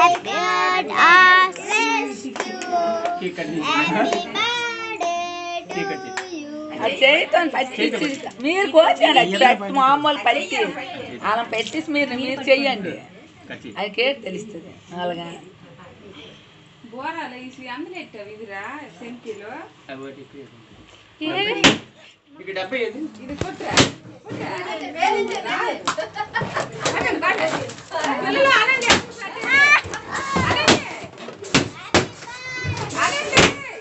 God has cake cut చేసి happy birthday cake cut to చేసి you. అది చేయిస్తాను పట్టి మీరు కోచండి అది పెట్టి మామూలు పట్టి అలా పెట్టేసి మీరు మీరు చెయ్యండి కట్ చేసి అది కేక్ తెలుస్తుంది అలాగా బోరాలు ఇసి అందులో ఎట్టావు ఇదిరా సెంకీలో అవి ఒకటి ఎక్కువ వేసుకోండి. ఇక డబ్బా ఏది ఇది కొట్టురా పిల్లలు ఆనండి ఆనండి ఆనండి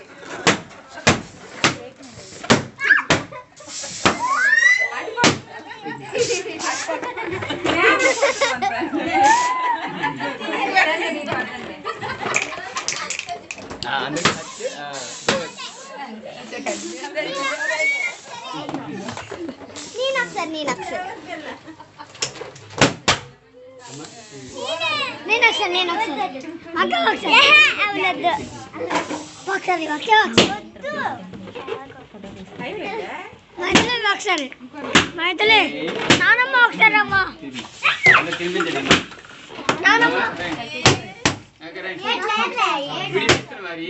ఆ, అందరికీ నచ్చి, ఆ, నేను ఒకసారి నేను ఒకసారి నేను ఒకసారి నేను ఒకసారి అక్క ఒకసారి అవలేదు ఒకసారి ఒకే ఒకసారి మైథిలి ఒకసారి మైథిలి నానమ్మ ఒకసారి అమ్మ తిరిగి. అందరూ తినిపించండి అమ్మా. నానమ్మ ఓకే, రైట్. వీడియో తీస్తున్నా మరి.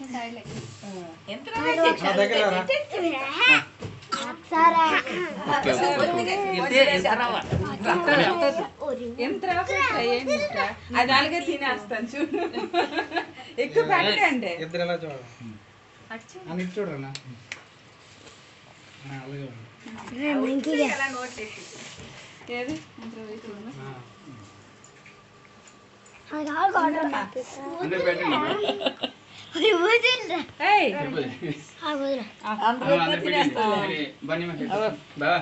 సరే ఓకే, ఓకే, ఓకే. ఎంత ఏంటి అది అలాగే తినేస్తాను చూడు ఎక్కువ పెట్టండి ఇద్దరు ఎలా చూడాలి అని ఇటు చూడరా అలాగే ఉంది. ఏది అందరూ పెట్టండి అమ్మా. ఏయ్ సరిపోదు. అందరూ అమ్మా, అందరూ పెట్టండి. మరి బన్నీ మా పెట్టు. బావా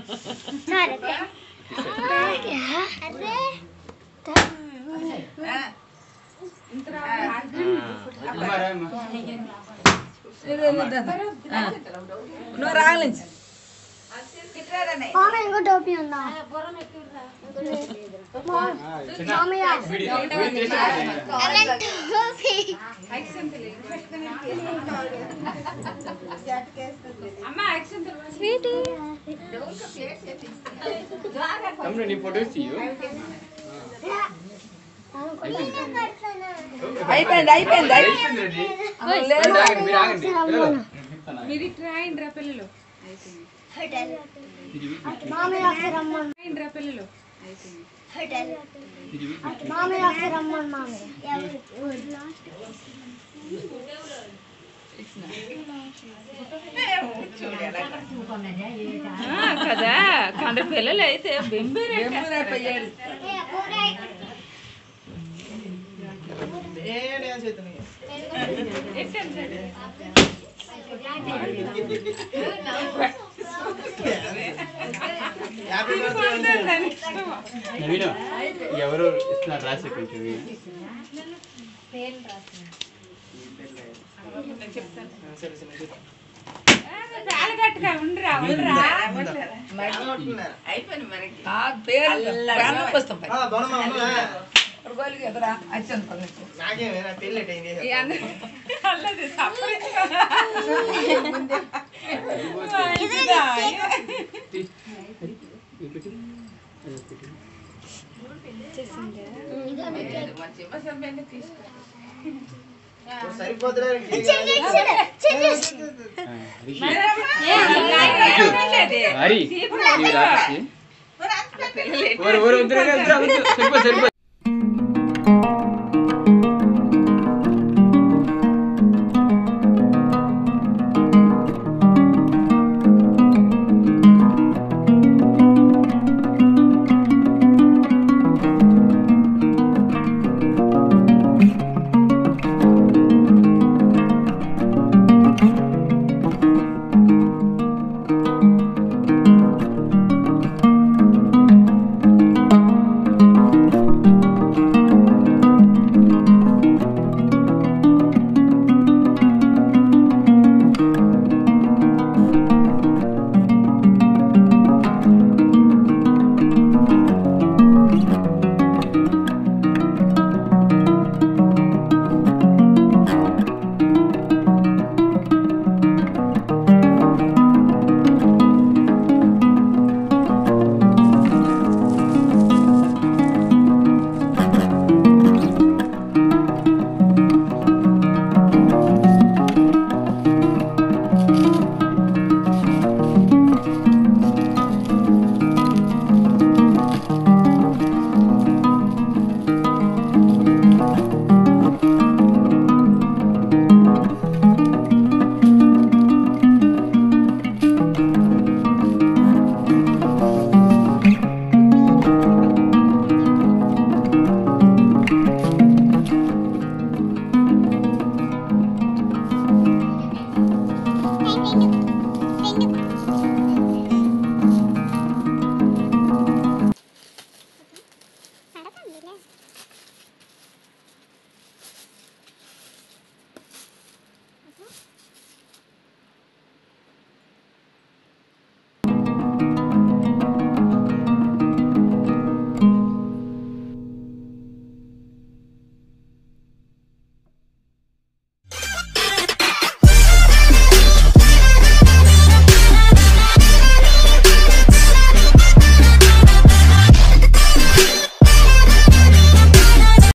అమ్మా, రా అమ్మా. నువ్వు రాగలించు ఇంకో టోపీ ఉందా చిన్న వీడియో వీడియో తీసి టోపీ అమ్మ యాక్షన్ స్వీట్ తమ్ముడు నీ ఫోటోస్ తీయు అయిపోయింది అయిపోయింది అయిపోయింది అయిపోయింది రెడీ. రండి, ఆగండి, మీరు ఆగండి చెప్తాను, ఆగండి. మీరు ఇట్లా రాయండి రా పిల్లలు తిరిగి, మామయ్య ఒకసారి రమ్మను రాయండి రా పిల్లలు తిరిగి. మామయ్య ఒకసారి రమ్మను మామయ్య ఆ, కదా కొండ పిల్లలు అయితే బెంబేరే బెంబూరైపోయాడు. ఏ డ్యాన్స్ అవుతున్నాయి హ్యాపీ బర్త్డే నవీను ఎవరు ఇస్తున్నారు రాసి కొంచెం సరే సరే తాళగట్టుగా ఉండరా ఉండరా ఆ పేరు ప్రాణం పుస్తకం పై. బొనమ్మ ఉన్నదా ఇప్పుడు గోలికి ఎదురా అచ్చంత పల్లెకి. నాకేమే నా పెళ్ళి అయింది ఈ అందరూ అల్లది సపరేట్గా. సరిపోతురా హరి ఇవి రాసి పిల్లలు ఓరు ఓరు వద్దురా, వద్దురా, వద్దు. సరిపోదు సరిపోదు